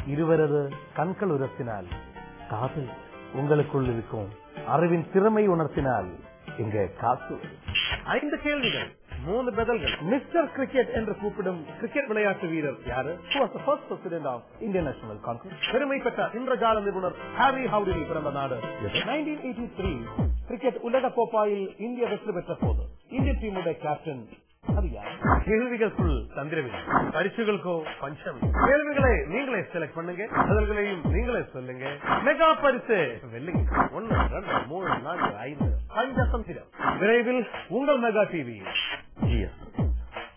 இருவரது கண்கள் உரத்தினால் காதல் உங்களுக்குள் இருக்கும் அறிவின் திறமை உணர்த்தினால் இங்க காசு ஐந்து கேள்விகள் மூணு பதில்கள் மிஸ்டர் கிரிக்கெட் என்று கூப்பிடும் கிரிக்கெட் விளையாட்டு வீரர் யாரு Who was the first president of Indian National Congress? பெருமை பெற்ற இந்திரஜால நிபுணர் ஹாரி ஹவுடில் பிறந்த நாடு 1983 கிரிக்கெட் உலக கோப்பாயில் இந்தியா வெற்றி பெற்ற போது இந்திய டீமுடைய கேப்டன் அது யார் கேள்விகளுக்குள் தந்திரவில்லை பரிசுகளுக்கோ பஞ்சம் கேள்விகளை நீங்களே செலக்ட் பண்ணுங்க பதில்களையும் நீங்களே சொல்லுங்க மெகா பரிசு வெள்ளிங்க ஒன்னு ரெண்டு மூணு நான்கு ஐந்து பஞ்ச சந்திரம் விரைவில் உங்கள் மெகா டிவி ஜிஎஸ்